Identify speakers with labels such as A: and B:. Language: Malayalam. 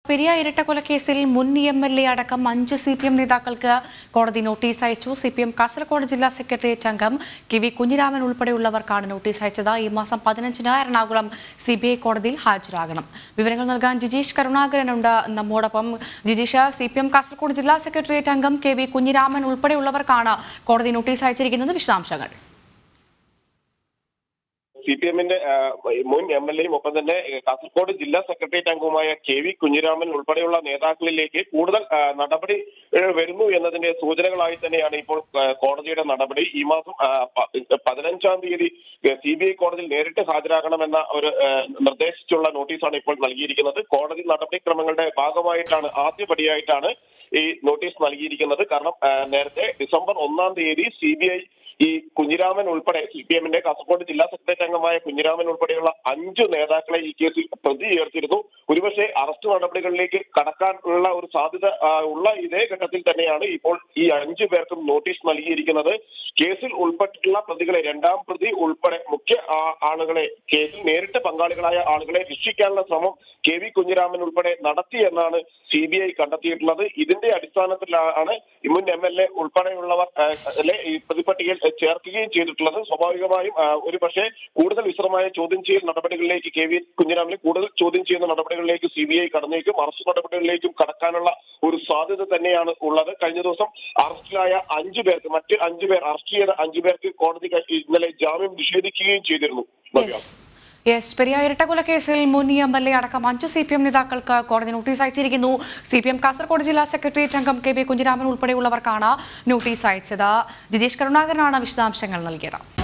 A: പെരിയ ഇരട്ടക്കൊലക്കേസിൽ മുൻ എം എൽ എ അടക്കം അഞ്ച് സി പി എം നേതാക്കൾക്ക് കോടതി നോട്ടീസ് അയച്ചു സി പി എം കാസർഗോഡ് ജില്ലാ സെക്രട്ടേറിയറ്റ് അംഗം കെ വി കുഞ്ഞിരാമൻ ഉൾപ്പെടെയുള്ളവർക്കാണ് നോട്ടീസ് അയച്ചത് ഈ മാസം പതിനഞ്ചിന് എറണാകുളം സി ബി ഐ കോടതിയിൽ ഹാജരാകണം വിവരങ്ങൾ നൽകാൻ ജിജീഷ് കരുണാകരനുണ്ട് നമ്മോടൊപ്പം Jijeesh C P M Kasaragod ജില്ലാ സെക്രട്ടേറിയറ്റ് അംഗം കെ വി കുഞ്ഞിരാമൻ ഉൾപ്പെടെയുള്ളവർക്കാണ് കോടതി നോട്ടീസ് അയച്ചിരിക്കുന്നത് വിശദാംശങ്ങൾ
B: സി പി എമ്മിന്റെ മുൻ എം എൽ എയും ഒപ്പം തന്നെ ഏഹ്, കാസർഗോഡ് ജില്ലാ സെക്രട്ടേറിയറ്റ് അംഗവുമായ കെ വി കുഞ്ഞിരാമൻ ഉൾപ്പെടെയുള്ള നേതാക്കളിലേക്ക് കൂടുതൽ ആ, നടപടി ഏഹ്, വരുന്നു എന്നതിന്റെ സൂചനകളായി തന്നെയാണ് ഇപ്പോൾ ആ, കോടതിയുടെ നടപടി ഈ മാസം ആ, പ- പതിനഞ്ചാം തീയതി സി ബി ഐ കോടതിയിൽ നേരിട്ട് ഹാജരാകണമെന്ന ഒരു ആ, നിർദ്ദേശിച്ചുള്ള നോട്ടീസാണ് ഇപ്പോൾ നൽകിയിരിക്കുന്നത് കോടതി നടപടിക്രമങ്ങളുടെ ഭാഗമായിട്ടാണ് ആദ്യപടിയായിട്ടാണ് ഈ നോട്ടീസ് നൽകിയിരിക്കുന്നത് കാരണം ആ, നേരത്തെ ഡിസംബർ ഒന്നാം തീയതി സി ബി ഐ ഈ കുഞ്ഞിരാമൻ ഉൾപ്പെടെ സി പി എമ്മിന്റെ കാസർഗോഡ് ജില്ലാ സെക്രട്ടറി അംഗമായ കുഞ്ഞിരാമൻ ഉൾപ്പെടെയുള്ള അഞ്ചു നേതാക്കളെ ഈ കേസിൽ പ്രതി ചേർത്തിരുന്നു ഒരുപക്ഷെ അറസ്റ്റ് നടപടികളിലേക്ക് കടക്കാനുള്ള ഒരു സാധ്യത ആ, ഉള്ള ഇതേ ഘട്ടത്തിൽ തന്നെയാണ് ഇപ്പോൾ ഈ അഞ്ചു പേർക്കും നോട്ടീസ് നൽകിയിരിക്കുന്നത് കേസിൽ ഉൾപ്പെട്ടിട്ടുള്ള പ്രതികളെ രണ്ടാം പ്രതി ഉൾപ്പെടെ മുഖ്യ ആ- ആളുകളെ കേസിൽ നേരിട്ട് പങ്കാളികളായ ആളുകളെ രക്ഷിക്കാനുള്ള ശ്രമം കെ വി കുഞ്ഞിരാമൻ ഉൾപ്പെടെ നടത്തി എന്നാണ് സി ബി ഐ കണ്ടെത്തിയിട്ടുള്ളത് ഇതിന്റെ അടിസ്ഥാനത്തിലാണ് മുൻ എം എൽ എ ഉൾപ്പെടെയുള്ളവർ ആ, ലെ ഈ പ്രതിപട്ടികയിൽ ചേർക്കുകയും ചെയ്തിട്ടുള്ളത് സ്വാഭാവികമായും ആ, ഒരു പക്ഷേ കൂടുതൽ വിശദമായ ചോദ്യം ചെയ്യൽ നടപടികളിലേക്ക് കെ വി കുഞ്ഞിരാമനെ കൂടുതൽ ചോദ്യം ചെയ്യുന്ന നടപടികളിലേക്ക് സി ബി ഐ കടന്നേക്കും അറസ്റ്റ് നടപടികളിലേക്കും കടക്കാനുള്ള ഒരു സാധ്യത തന്നെയാണ് ഉള്ളത് കഴിഞ്ഞ ദിവസം അറസ്റ്റിലായ അഞ്ചു പേർക്ക് മറ്റ് അഞ്ചു പേർ അറസ്റ്റ് ചെയ്ത അഞ്ചു പേർക്ക് കോടതി ക- ഇന്നലെ ജാമ്യം നിഷേധിക്കുകയും ചെയ്തിരുന്നു ഭവ്യ.
A: യെസ് പെരിയ ഇരട്ടക്കൊലക്കേസിൽ മുൻ എം എൽ എ അടക്കം അഞ്ച് സി പി എം നേതാക്കൾക്ക് കോടതി നോട്ടീസ് അയച്ചിരിക്കുന്നു സി പി എം കാസർഗോഡ് ജില്ലാ സെക്രട്ടേറിയറ്റ് അംഗം കെ വി കുഞ്ഞിരാമൻ ഉൾപ്പെടെയുള്ളവർക്കാണ് നോട്ടീസ് അയച്ചത് ജിജേഷ് കരുണാകരനാണ് വിശദാംശങ്ങൾ നൽകിയത്